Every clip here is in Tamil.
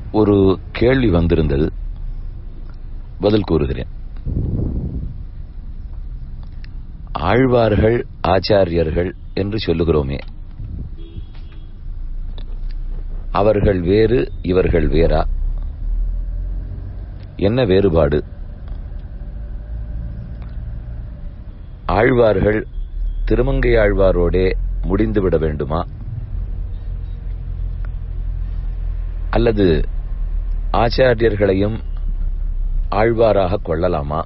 ஒரு கேள்வி வந்திருந்தது பதில் கூறுகிறேன் ஆழ்வார்கள் ஆச்சாரியர்கள் என்று சொல்லுகிறோமே அவர்கள் வேறு இவர்கள் வேறா என்ன வேறுபாடு ஆழ்வார்கள் திருமங்கை ஆழ்வாரோடே முடிந்துவிட வேண்டுமா அல்லது ஆச்சாரியர்களையும் ஆழ்வாராக கொள்ளலாமா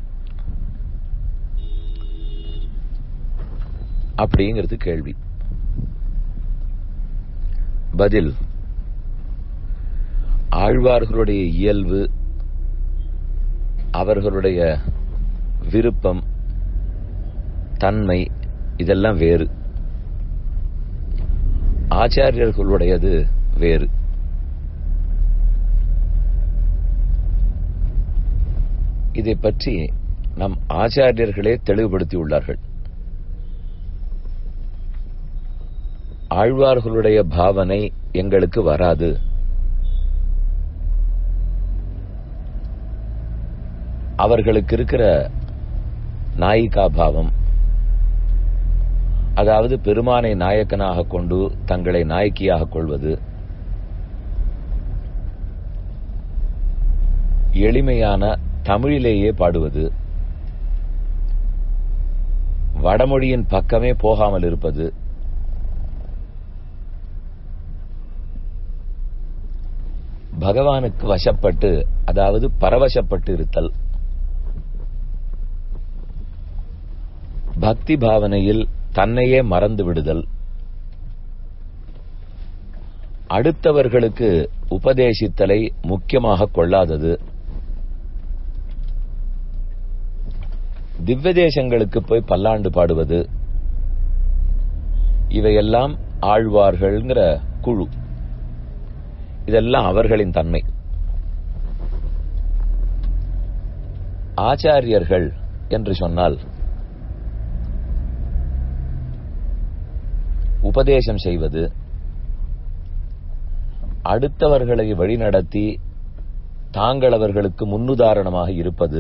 அப்படிங்கிறது கேள்வி பதில் ஆழ்வார்களுடைய இயல்பு அவர்களுடைய விருப்பம் தன்மை இதெல்லாம் வேறு ஆச்சாரியர்களுடையது வேறு இதை பற்றி நம் ஆச்சாரியர்களே தெளிவுபடுத்தியுள்ளார்கள் ஆழ்வார்களுடைய பாவனை எங்களுக்கு வராது அவர்களுக்கு இருக்கிற நாயிகா பாவம் அதாவது பெருமானை நாயக்கனாக கொண்டு தங்களை நாயக்கியாக கொள்வது எளிமையான தமிழிலேயே பாடுவது வடமொழியின் பக்கமே போகாமல் இருப்பது பகவானுக்கு வசப்பட்டு அதாவது பரவசப்பட்டு இருத்தல் பக்தி பாவனையில் தன்னையே மறந்து விடுதல் அடுத்தவர்களுக்கு உபதேசித்தலை முக்கியமாக கொள்ளாதது திவ்ய தேசங்களுக்கு போய் பல்லாண்டு பாடுவது இவையெல்லாம் ஆழ்வார்கள்ங்கிற குழு இதெல்லாம் அவர்களின் தன்மை ஆச்சாரியர்கள் என்று சொன்னால் உபதேசம் செய்வது அடுத்தவர்களை வழிநடத்தி தாங்கள் அவர்களுக்கு முன்னுதாரணமாக இருப்பது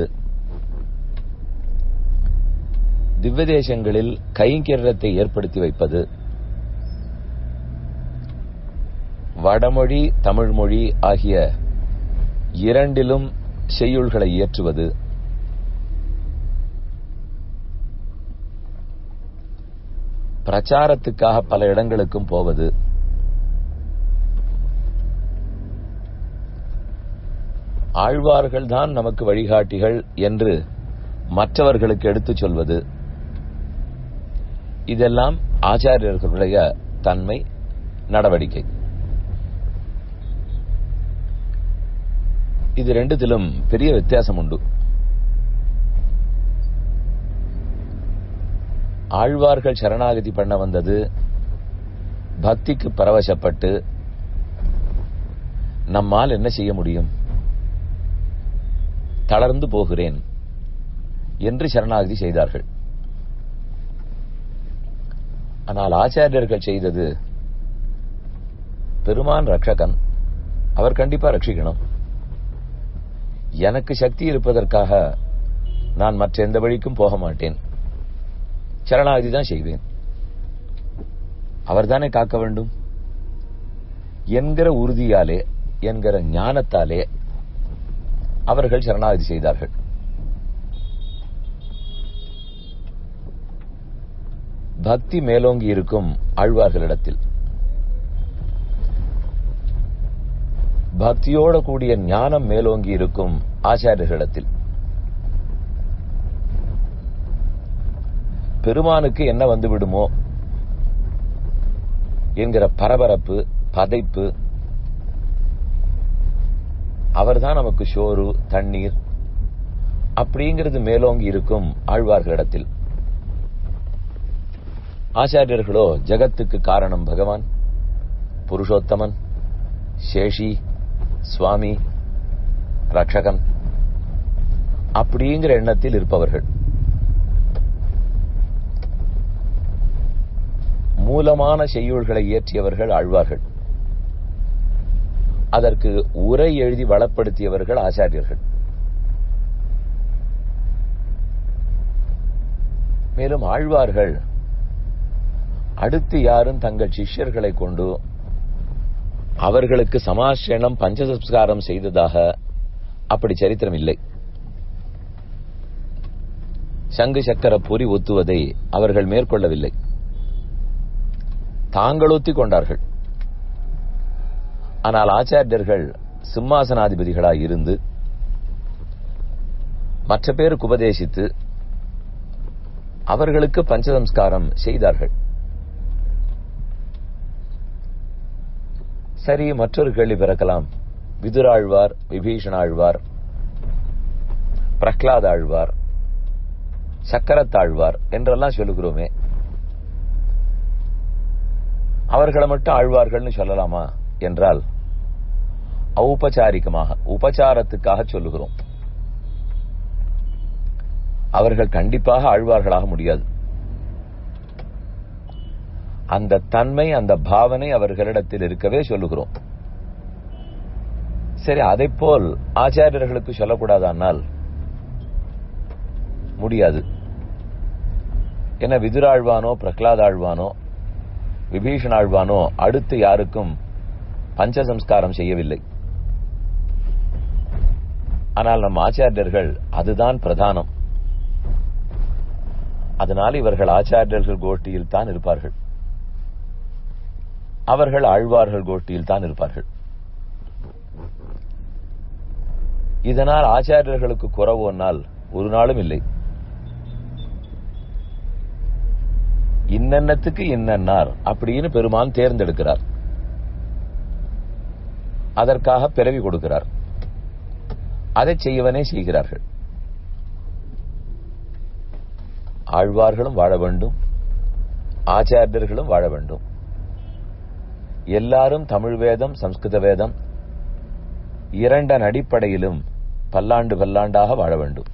திவ்யதேசங்களில் கைங்கரியத்தை ஏற்படுத்தி வைப்பது வடமொழி தமிழ்மொழி ஆகிய இரண்டிலும் செய்யுள்களை இயற்றுவது பிரச்சாரத்துக்காக பல இடங்களுக்கும் போவது ஆழ்வார்கள் தான் நமக்கு வழிகாட்டிகள் என்று மற்றவர்களுக்கு எடுத்துச் சொல்வது இதெல்லாம் ஆச்சாரியர்களுடைய தன்மை நடவடிக்கை இது ரெண்டுத்திலும் பெரிய வித்தியாசம் உண்டு ஆழ்வார்கள் சரணாகதி பண்ண வந்தது பக்திக்கு பரவசப்பட்டு நம்மால் என்ன செய்ய முடியும் தளர்ந்து போகிறேன் என்று சரணாகதி செய்தார்கள் ஆனால் ஆச்சாரியர்கள் செய்தது பெருமான் ரட்சகன் அவர் கண்டிப்பா ரட்சிக்கணும் எனக்கு சக்தி இருப்பதற்காக நான் மற்ற எந்த வழிக்கும் போக மாட்டேன் சரணாகதி தான் செய்வேன் அவர்தானே காக்க வேண்டும் என்கிற உறுதியாலே என்கிற ஞானத்தாலே அவர்கள் சரணாகதி செய்தார்கள் பக்தி மேலோங்கி இருக்கும் ஆழ்வார்களிடத்தில் பக்தியோட கூடிய ஞானம் மேலோங்கி இருக்கும் ஆச்சாரியர்களிடத்தில் பெருமானுக்கு என்ன வந்து விடுமோ என்கிற பரபரப்பு பதைப்பு அவர்தான் நமக்கு சோறு தண்ணீர் அப்படிங்கிறது மேலோங்கி இருக்கும் ஆழ்வார்களிடத்தில் ஆச்சாரியர்களோ ஜகத்துக்கு காரணம் பகவான் புருஷோத்தமன் சேஷி சுவாமி ரட்சகன் அப்படிங்கிற எண்ணத்தில் இருப்பவர்கள் மூலமான செய்யுள்களை இயற்றியவர்கள் ஆழ்வார்கள் அதற்கு உரை எழுதி வளப்படுத்தியவர்கள் ஆச்சாரியர்கள் மேலும் ஆழ்வார்கள் அடுத்து யாரும் தங்கள் சிஷ்யர்களை கொண்டு அவர்களுக்கு சமாசேனம் பஞ்சசம்ஸ்காரம் செய்ததாக அப்படி சரித்திரம் இல்லை சங்கு சக்கர பொறி ஒத்துவதை அவர்கள் மேற்கொள்ளவில்லை தாங்கள் ஒத்திக் கொண்டார்கள் ஆனால் ஆச்சாரியர்கள் சிம்மாசனாதிபதிகளாய் இருந்து மற்ற பேருக்கு உபதேசித்து அவர்களுக்கு பஞ்சசம்ஸ்காரம் செய்தார்கள் சரி மற்றொரு கேள்வி பிறக்கலாம் விதுராழ்வார் விபீஷணாழ்வார் பிரஹ்லாத் ஆழ்வார் சக்கரத்தாழ்வார் என்றெல்லாம் சொல்லுகிறோமே அவர்களை மட்டும் ஆழ்வார்கள்னு சொல்லலாமா என்றால் ஔபச்சாரிகமாக உபச்சாரத்துக்காக சொல்லுகிறோம் அவர்கள் கண்டிப்பாக ஆழ்வார்களாக முடியாது அந்த தன்மை அந்த பாவனை அவர்களிடத்தில் இருக்கவே சொல்லுகிறோம் சரி அதை போல் ஆச்சாரியர்களுக்கு சொல்லக்கூடாதானால் முடியாது என விதுராழ்வானோ பிரகலாதாழ்வானோ விபீஷணாழ்வானோ அடுத்து யாருக்கும் பஞ்சசம்ஸ்காரம் செய்யவில்லை ஆனால் நம் ஆச்சாரியர்கள் அதுதான் பிரதானம் அதனால் இவர்கள் ஆச்சாரியர்கள் கோஷ்டியில் தான் இருப்பார்கள் அவர்கள் ஆழ்வார்கள் கோஷ்டியில் தான் இருப்பார்கள் இதனால் ஆச்சாரியர்களுக்கு குறவோனால் ஒரு நாளும் இல்லை இன்னென்னத்துக்கு இன்னன்னார் அப்படின்னு பெருமான் தேர்ந்தெடுக்கிறார் அதற்காக பிறவி கொடுக்கிறார் அதை செய்யவனே செய்கிறார்கள் ஆழ்வார்களும் வாழ வேண்டும் ஆச்சாரியர்களும் வாழ வேண்டும் எல்லாரும் தமிழ் வேதம் சம்ஸ்கிருத வேதம் இரண்டன் அடிப்படையிலும் பல்லாண்டு பல்லாண்டாக வாழ வேண்டும்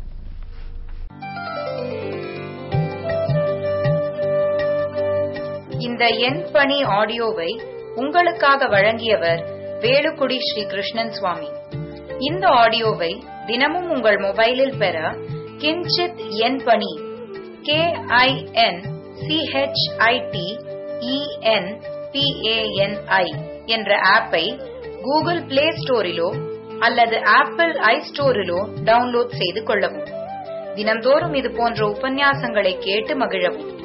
இந்த எண் பணி ஆடியோவை உங்களுக்காக வழங்கியவர் வேலுக்குடி ஸ்ரீ கிருஷ்ணன் சுவாமி இந்த ஆடியோவை தினமும் உங்கள் மொபைலில் பெற கிஞ்சித் எண் பணி கே ஐ என் சிஹெச்ஐடி இஎன் பிஏஎன்ஐ என்ற ஆப்பை கூகுள் பிளே ஸ்டோரிலோ அல்லது ஆப்பிள் ஐ ஸ்டோரிலோ டவுன்லோட் செய்து கொள்ளவும் தினம்தோறும் இது போன்ற உபன்யாசங்களை கேட்டு மகிழவும்